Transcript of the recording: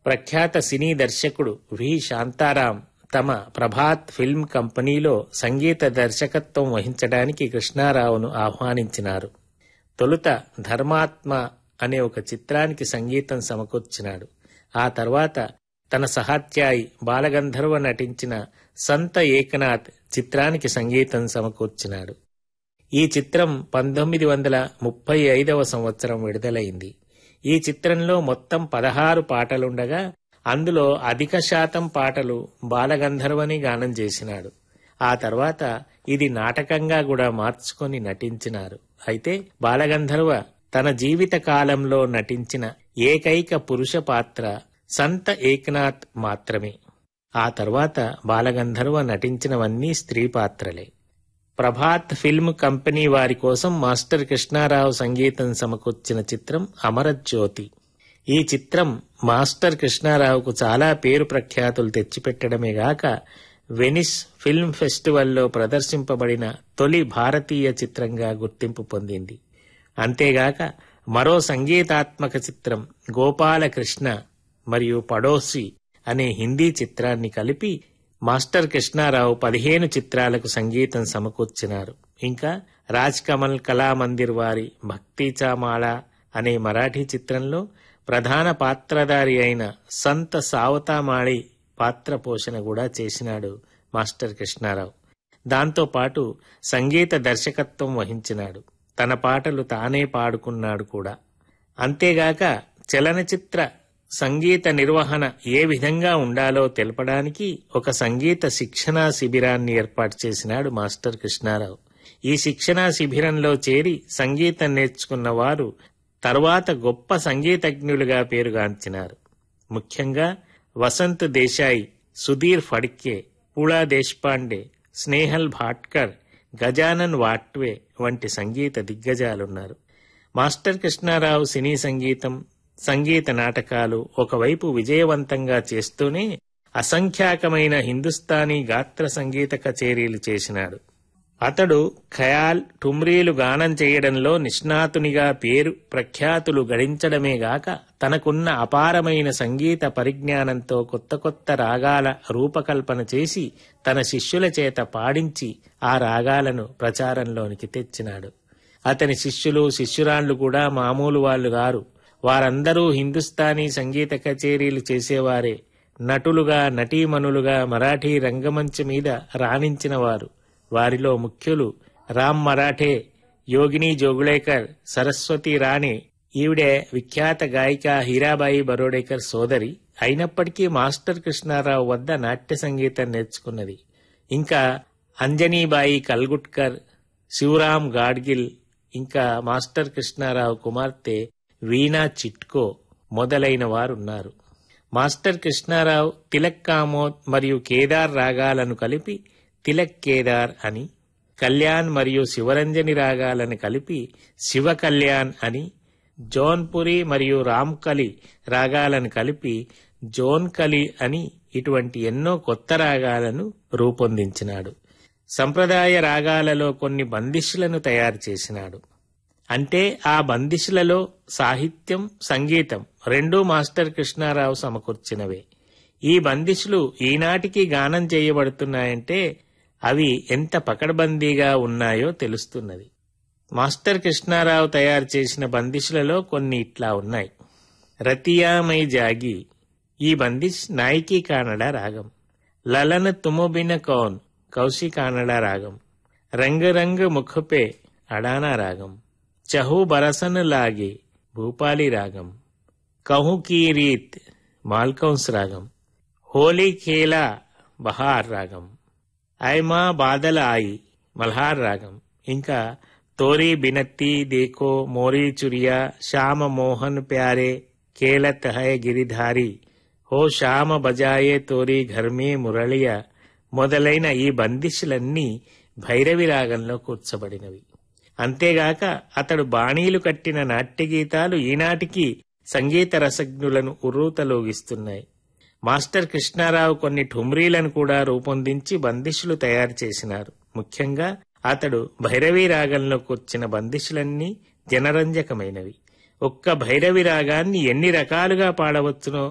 ప్రఖ్యాత సినీ దర్శకుడు వి శాంతారాం తమ ప్రభాత్ ఫిల్మ్ కంపెనీలో సంగీత దర్శకత్వం వహించడానికి కృష్ణారావును ఆహ్వానించినారు తొలుత ధర్మాత్మ అనే ఒక చిత్రానికి సంగీతం సమకూర్చినాడు ఆ తర్వాత తన సహాధ్యాయి బాలగంధర్వ నటించిన సంత ఏకనాథ్ చిత్రానికి సంగీతం సమకూర్చినాడు ఈ చిత్రం పంతొమ్మిది వందల ముప్పై ఐదవ సంవత్సరం విడుదలైంది ఈ చిత్రంలో మొత్తం పదహారు పాటలుండగా అందులో అధిక శాతం పాటలు బాలగంధర్వని గానం చేసినాడు ఆ తర్వాత ఇది నాటకంగా కూడా మార్చుకొని నటించినారు అయితే బాలగంధర్వ తన జీవిత కాలంలో నటించిన ఏకైక పురుష పాత్ర సంత ఏకనాథ్ మాత్రమే ఆ తర్వాత బాలగంధర్వ నటించినవన్నీ స్త్రీ పాత్రలే ప్రభాత్ ఫిల్మ్ కంపెనీ వారి కోసం మాస్టర్ కృష్ణారావు సంగీతం సమకూర్చిన చిత్రం అమరజ్యోతి ఈ చిత్రం మాస్టర్ కృష్ణారావుకు చాలా పేరు ప్రఖ్యాతులు తెచ్చిపెట్టడమే గాక వెనిస్ ఫిల్మ్ ఫెస్టివల్లో ప్రదర్శింపబడిన తొలి భారతీయ చిత్రంగా గుర్తింపు పొందింది అంతేగాక మరో సంగీతాత్మక చిత్రం గోపాలకృష్ణ మరియు పడోసి అనే హిందీ చిత్రాన్ని కలిపి మాస్టర్ కృష్ణారావు పదిహేను చిత్రాలకు సంగీతం సమకూర్చినారు ఇంకా రాజ్ కమల్ కళామందిర్ వారి భక్తి చామాళ అనే మరాఠీ చిత్రంలో ప్రధాన పాత్రధారి అయిన సంత సావతామాళి పాత్ర పోషణ కూడా చేసినాడు మాస్టర్ కృష్ణారావు దాంతో పాటు సంగీత దర్శకత్వం వహించినాడు తన పాటలు తానే పాడుకున్నాడు కూడా అంతేగాక చలనచిత్ర సంగీత నిర్వహణ ఏ విధంగా ఉండాలో తెలపడానికి ఒక సంగీత శిక్షణా శిబిరాన్ని ఏర్పాటు చేసినాడు మాస్టర్ కృష్ణారావు ఈ శిక్షణా శిబిరంలో చేరి సంగీతం నేర్చుకున్న వారు తర్వాత గొప్ప సంగీతజ్ఞులుగా పేరుగాంచినారు ముఖ్యంగా వసంత్ దేశాయి సుధీర్ ఫడ్కే పూళా దేశ్పాండే స్నేహల్ భాట్కర్ గజానన్ వాట్వే వంటి సంగీత దిగ్గజాలున్నారు మాస్టర్ కృష్ణారావు సినీ సంగీతం సంగీత నాటకాలు ఒకవైపు విజయవంతంగా చేస్తూనే అసంఖ్యాకమైన హిందుస్థానీ గాత్ర సంగీత కచేరీలు చేసినాడు అతడు ఖయాల్ ఠుమ్రీలు గానం చేయడంలో నిష్ణాతునిగా పేరు ప్రఖ్యాతులు గడించడమే గాక తనకున్న అపారమైన సంగీత పరిజ్ఞానంతో కొత్త కొత్త రాగాల రూపకల్పన చేసి తన శిష్యుల చేత పాడించి ఆ రాగాలను ప్రచారంలోనికి తెచ్చినాడు అతని శిష్యులు శిష్యురాళ్లు కూడా మామూలు వాళ్ళు గారు వారందరూ హిందుస్థానీ సంగీత కచేరీలు చేసేవారే నటులుగా నటీమణులుగా మరాఠీ రంగమంచు మీద రాణించిన వారు వారిలో ముఖ్యులు రామ్ మరాఠే యోగిని జోగుళేకర్ సరస్వతి రాణి ఈవిడే విఖ్యాత గాయిక హీరాబాయి బరోడేకర్ సోదరి అయినప్పటికీ మాస్టర్ కృష్ణారావు వద్ద నాట్య సంగీతం నేర్చుకున్నది ఇంకా అంజనీబాయి కల్గుట్కర్ శివరాం గాడ్గిల్ ఇంకా మాస్టర్ కృష్ణారావు కుమార్తె వీణా చిట్కో మొదలైన వారున్నారు మాస్టర్ కృష్ణారావు తిలక్ కామోద్ మరియు కేదార్ రాగాలను కలిపి తిలక్ కేదార్ అని కళ్యాణ్ మరియు శివరంజని రాగాలను కలిపి శివ కళ్యాణ్ అని జోన్పురి మరియు రామ్కలి రాగాలను కలిపి జోన్కలి అని ఇటువంటి ఎన్నో కొత్త రాగాలను రూపొందించినాడు సంప్రదాయ రాగాలలో కొన్ని బందిష్లను తయారు చేసినాడు అంటే ఆ బందిష్లలో సాహిత్యం సంగీతం రెండూ మాస్టర్ కృష్ణారావు సమకూర్చినవే ఈ బందిష్లు ఈనాటికి గానం చేయబడుతున్నాయంటే అవి ఎంత పకడ్బందీగా ఉన్నాయో తెలుస్తున్నది మాస్టర్ కృష్ణారావు తయారు చేసిన బందిష్లలో కొన్ని ఇట్లా ఉన్నాయి రతియామై జాగి ఈ బందిష్ నాయికి కానడ రాగం లలన తుముబిన కౌన్ కౌశి కానడ రాగం రంగ రంగ ముఖపే అడానా రాగం చహు బరసన లాగే భూపాలి రాగం कहूं की रीत मालकंस रागम होली खेला బహార్ రాగం ఐమా బాదల ఆయి మల్హార్ రాగం ఇంకా తోరీ బినత్తి దేకో మోరీ చురియా శ్యామ మోహన్ ప్యారే కేలత్ హై గిరిధారి హో శ్యామ బజాయే తోరీ ఘర్మే మురళియ మొదలైన ఈ బందిష్లన్నీ భైరవి రాగంలో కూర్చబడినవి అంతేగాక అతడు బాణీలు కట్టిన నాట్య గీతాలు ఈనాటికి సంగీత రసజ్ఞులను ఉర్రూతలోగిస్తున్నాయి మాస్టర్ కృష్ణారావు కొన్ని ఠుమ్రీలను కూడా రూపొందించి బందిష్లు తయారు చేసినారు ముఖ్యంగా అతడు భైరవీ రాగంలో కూర్చిన బందిష్లన్నీ జనరంజకమైనవి ఒక్క భైరవి రాగాన్ని ఎన్ని రకాలుగా పాడవచ్చునో